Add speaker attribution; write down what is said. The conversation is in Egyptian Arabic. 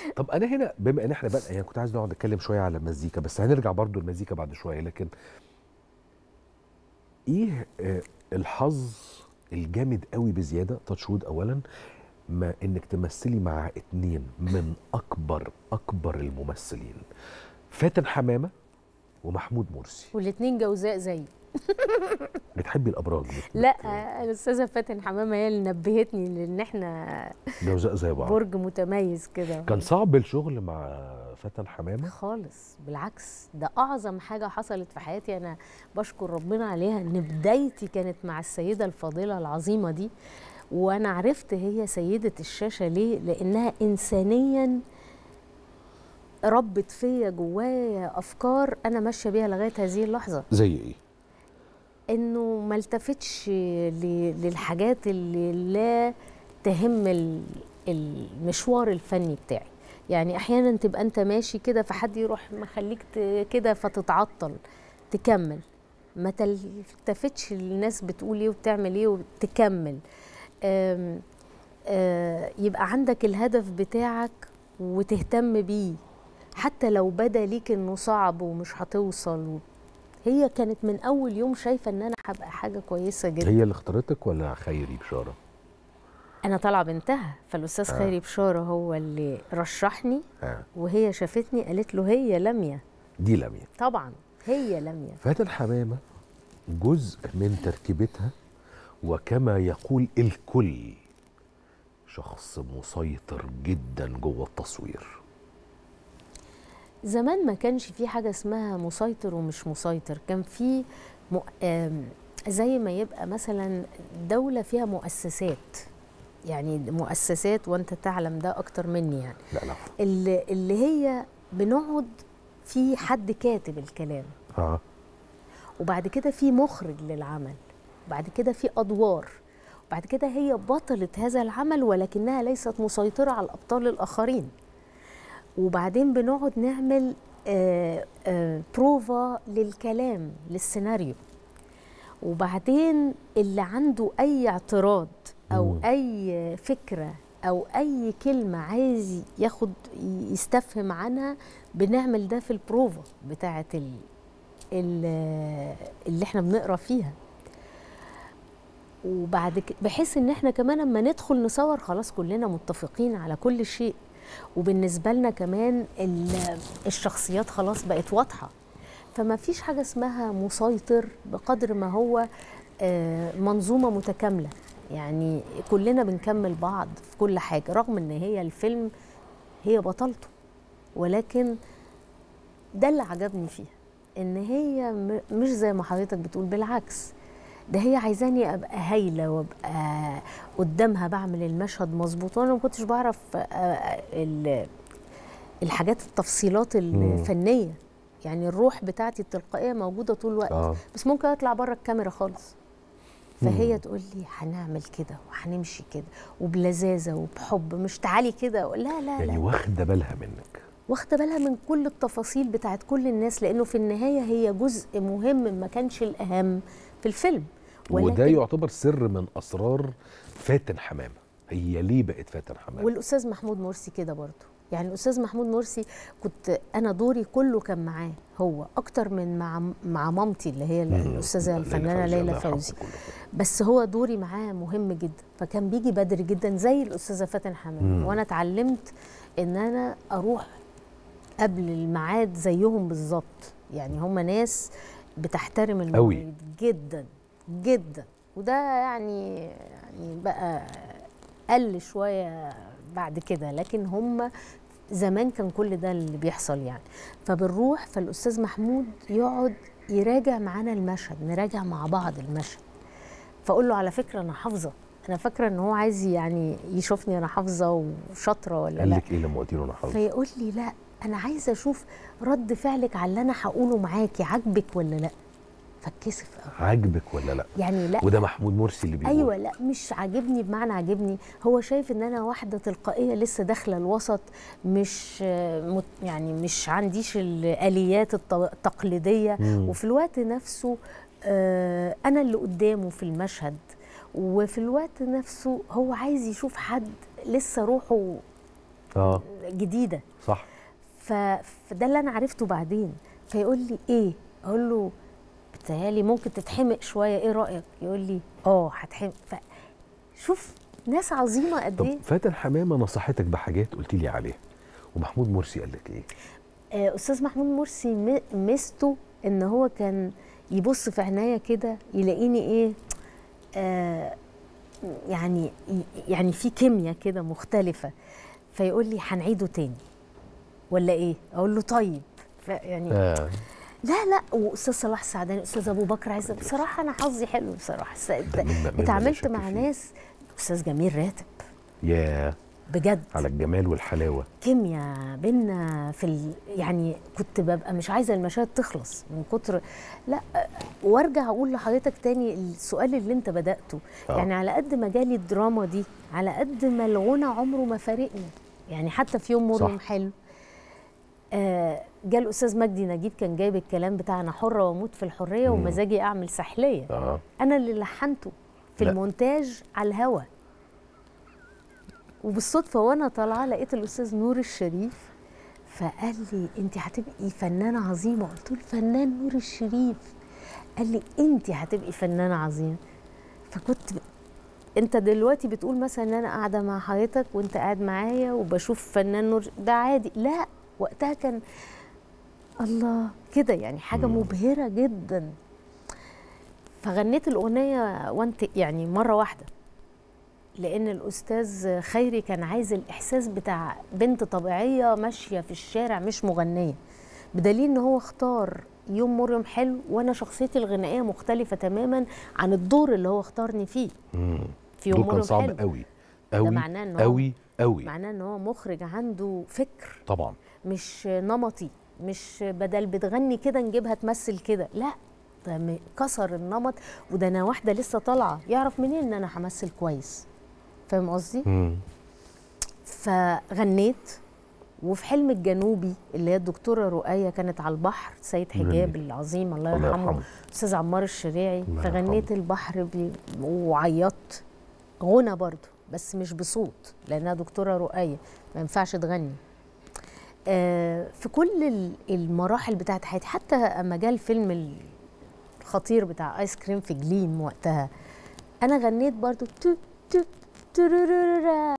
Speaker 1: طب انا هنا بما ان احنا بقى يعني كنت عايز نقعد نتكلم شويه على المزيكا بس هنرجع برضو المزيكا بعد شويه لكن ايه آه، الحظ الجامد قوي بزياده تاتشود اولا ما انك تمثلي مع اتنين من اكبر اكبر الممثلين فاتن حمامه ومحمود مرسي
Speaker 2: والاتنين جوزاء زيي
Speaker 1: بتحبي الابراج بت-
Speaker 2: لا الاستاذه فاتن حمامه هي اللي نبهتني لان احنا
Speaker 1: جوزاء زي بعض
Speaker 2: برج متميز كده
Speaker 1: كان صعب الشغل مع فاتن حمامه
Speaker 2: خالص بالعكس ده اعظم حاجه حصلت في حياتي انا بشكر ربنا عليها ان بدايتي كانت مع السيده الفاضله العظيمه دي وانا عرفت هي سيده الشاشه ليه لانها انسانيا ربت فيا جوايا افكار انا ماشيه بيها لغايه هذه اللحظه
Speaker 1: زي ايه
Speaker 2: انه ما التفتش ل- للحاجات اللي لا تهم ال- المشوار الفني بتاعي يعني احيانا تبقى انت ماشي كده فحد يروح مخليك ت- كده فتتعطل تكمل ما تلتفتش للناس بتقول ايه وبتعمل ايه وتكمل آم، آه، يبقى عندك الهدف بتاعك وتهتم بيه حتى لو بدا ليك انه صعب ومش هتوصل و... هي كانت من اول يوم شايفه ان انا هبقى حاجه كويسه جدا
Speaker 1: هي اللي اختارتك ولا خيري بشاره
Speaker 2: انا طالعه بنتها فالاستاذ
Speaker 1: آه.
Speaker 2: خيري بشاره هو اللي رشحني
Speaker 1: آه.
Speaker 2: وهي شافتني قالت له هي لميا
Speaker 1: دي لميا
Speaker 2: طبعا هي لميا
Speaker 1: فاتن حمامه جزء من تركيبتها وكما يقول الكل شخص مسيطر جدا جوه التصوير
Speaker 2: زمان ما كانش في حاجه اسمها مسيطر ومش مسيطر كان في م... آم، زي ما يبقى مثلا دوله فيها مؤسسات يعني مؤسسات وانت تعلم ده اكتر مني يعني
Speaker 1: لا لا
Speaker 2: اللي, اللي هي بنقعد في حد كاتب الكلام
Speaker 1: اه
Speaker 2: وبعد كده في مخرج للعمل وبعد كده في ادوار وبعد كده هي بطلة هذا العمل ولكنها ليست مسيطرة على الأبطال الآخرين وبعدين بنقعد نعمل آه، آه، بروفا للكلام للسيناريو وبعدين اللي عنده أي اعتراض أو
Speaker 1: مم.
Speaker 2: أي فكرة أو أي كلمة عايز ياخد يستفهم عنها بنعمل ده في البروفا بتاعة ال ال- اللي احنا بنقرا فيها وبعد كده بحيث ان احنا كمان لما ندخل نصور خلاص كلنا متفقين على كل شيء وبالنسبه لنا كمان ال- الشخصيات خلاص بقت واضحه فما فيش حاجه اسمها مسيطر بقدر ما هو آه، منظومه متكامله يعني كلنا بنكمل بعض في كل حاجه رغم ان هي الفيلم هي بطلته ولكن ده اللي عجبني فيها ان هي م- مش زي ما حضرتك بتقول بالعكس ده هي عايزاني ابقى هايله وابقى قدامها بعمل المشهد مظبوط وانا ما كنتش بعرف آه، آه، ال- الحاجات التفصيلات الفنيه يعني الروح بتاعتي التلقائيه موجوده طول الوقت
Speaker 1: اه
Speaker 2: بس ممكن اطلع بره الكاميرا خالص فهي
Speaker 1: مم.
Speaker 2: تقول لي هنعمل كده وهنمشي كده وبلذاذه وبحب مش تعالي كده أقول لا لا
Speaker 1: يعني
Speaker 2: لا
Speaker 1: واخده بالها منك
Speaker 2: واخده بالها من كل التفاصيل بتاعت كل الناس لانه في النهايه هي جزء مهم ما كانش الاهم في الفيلم
Speaker 1: وده يعتبر سر من اسرار فاتن حمامه هي ليه بقت فاتن حمامه
Speaker 2: والاستاذ محمود مرسي كده برضه يعني الاستاذ محمود مرسي كنت انا دوري كله كان معاه هو اكتر من مع مع مامتي اللي هي
Speaker 1: مم.
Speaker 2: الاستاذه الفنانه ليلى
Speaker 1: الله يرحمها
Speaker 2: فوزي
Speaker 1: كله.
Speaker 2: بس هو دوري معاه مهم جدا فكان بيجي بدري جدا زي الاستاذه فاتن حمام
Speaker 1: مم.
Speaker 2: وانا اتعلمت ان انا اروح قبل الميعاد زيهم بالظبط يعني هم ناس بتحترم
Speaker 1: أوي.
Speaker 2: المواعيد جدا جدا وده يعني يعني بقى قل شويه بعد كده لكن هم زمان كان كل ده اللي بيحصل يعني فبنروح فالاستاذ محمود يقعد يراجع معانا المشهد نراجع مع بعض المشهد فاقول له على فكره انا حافظه انا فاكره ان هو عايز يعني يشوفني انا حافظه وشاطره ولا
Speaker 1: قال
Speaker 2: لا
Speaker 1: لك ايه لما قلت له انا حافظ
Speaker 2: فيقول لي لا انا عايزه اشوف رد فعلك على اللي انا هقوله معاكي عاجبك ولا لا فاتكسف قوي
Speaker 1: عاجبك ولا لا
Speaker 2: يعني لا
Speaker 1: وده محمود مرسي اللي بيقول
Speaker 2: ايوه لا مش عاجبني بمعنى عاجبني هو شايف ان انا واحده تلقائيه لسه داخله الوسط مش آه، مت يعني مش عنديش الاليات الط- التقليديه
Speaker 1: مم.
Speaker 2: وفي الوقت نفسه آه، انا اللي قدامه في المشهد وفي الوقت نفسه هو عايز يشوف حد لسه روحه
Speaker 1: اه
Speaker 2: جديده
Speaker 1: صح
Speaker 2: ف... فده اللي انا عرفته بعدين فيقول لي ايه اقول له بتهيالي ممكن تتحمق شويه ايه رايك يقول لي اه هتحمق ف... شوف ناس عظيمه قد ايه
Speaker 1: طب فاتن حمامه نصحتك بحاجات قلت لي عليها ومحمود مرسي قال لك ايه
Speaker 2: آه، استاذ محمود مرسي م- ميزته ان هو كان يبص في عينيا كده يلاقيني ايه آه يعني يعني في كيمياء كده مختلفه فيقول لي هنعيده تاني ولا ايه اقول له طيب ف- يعني
Speaker 1: آه.
Speaker 2: لا لا واستاذ صلاح السعداني استاذ ابو بكر عايز بصراحه انا حظي حلو بصراحه س-
Speaker 1: مما- مما
Speaker 2: اتعاملت
Speaker 1: لا
Speaker 2: مع
Speaker 1: شك فيه.
Speaker 2: ناس استاذ جميل راتب
Speaker 1: يا
Speaker 2: بجد
Speaker 1: على الجمال والحلاوه
Speaker 2: كيمياء بينا في ال... يعني كنت ببقى مش عايزه المشاهد تخلص من كتر لا وارجع اقول لحضرتك تاني السؤال اللي انت بداته
Speaker 1: آه.
Speaker 2: يعني على قد ما جالي الدراما دي على قد ما الغنى عمره ما فارقني يعني حتى في يوم مريم
Speaker 1: صح.
Speaker 2: حلو آه جه الاستاذ مجدي نجيب كان جايب الكلام بتاع انا حره واموت في الحريه
Speaker 1: مم.
Speaker 2: ومزاجي اعمل سحليه
Speaker 1: اه
Speaker 2: انا اللي لحنته في
Speaker 1: لا.
Speaker 2: المونتاج على الهوا وبالصدفه وانا طالعه لقيت الاستاذ نور الشريف فقال لي انت هتبقي فنانه عظيمه قلت له الفنان نور الشريف قال لي انت هتبقي فنانه عظيمه فكنت ب... انت دلوقتي بتقول مثلا ان انا قاعده مع حضرتك وانت قاعد معايا وبشوف فنان نور ده عادي لا وقتها كان الله كده يعني حاجه
Speaker 1: مم.
Speaker 2: مبهره جدا فغنيت الاغنيه وانت يعني مره واحده لان الاستاذ خيري كان عايز الاحساس بتاع بنت طبيعيه ماشيه في الشارع مش مغنيه بدليل ان هو اختار يوم مريم حلو وانا شخصيتي الغنائيه مختلفه تماما عن الدور اللي هو اختارني فيه
Speaker 1: مم.
Speaker 2: في يوم
Speaker 1: دول كان
Speaker 2: مريم
Speaker 1: صعب
Speaker 2: حلو
Speaker 1: قوي قوي
Speaker 2: معناه إن هو-
Speaker 1: قوي قوي
Speaker 2: معناه ان هو مخرج عنده فكر
Speaker 1: طبعا
Speaker 2: مش نمطي مش بدل بتغني كده نجيبها تمثل كده لا ده م- كسر النمط وده انا واحده لسه طالعه يعرف منين ان انا همثل كويس فاهم قصدي
Speaker 1: مم.
Speaker 2: فغنيت وفي حلم الجنوبي اللي هي الدكتوره رؤية كانت على البحر سيد حجاب العظيم الله
Speaker 1: الله
Speaker 2: يرحمه
Speaker 1: يرحمه.
Speaker 2: استاذ عمار الشريعي
Speaker 1: الله
Speaker 2: فغنيت
Speaker 1: يرحمه.
Speaker 2: البحر بي وعيطت غنى برضو بس مش بصوت لانها دكتوره رؤية ما ينفعش تغني آه، في كل ال- المراحل بتاعت حياتي حتى اما جه الفيلم الخطير بتاع ايس كريم في جليم وقتها انا غنيت برضو تو تو ترورورورا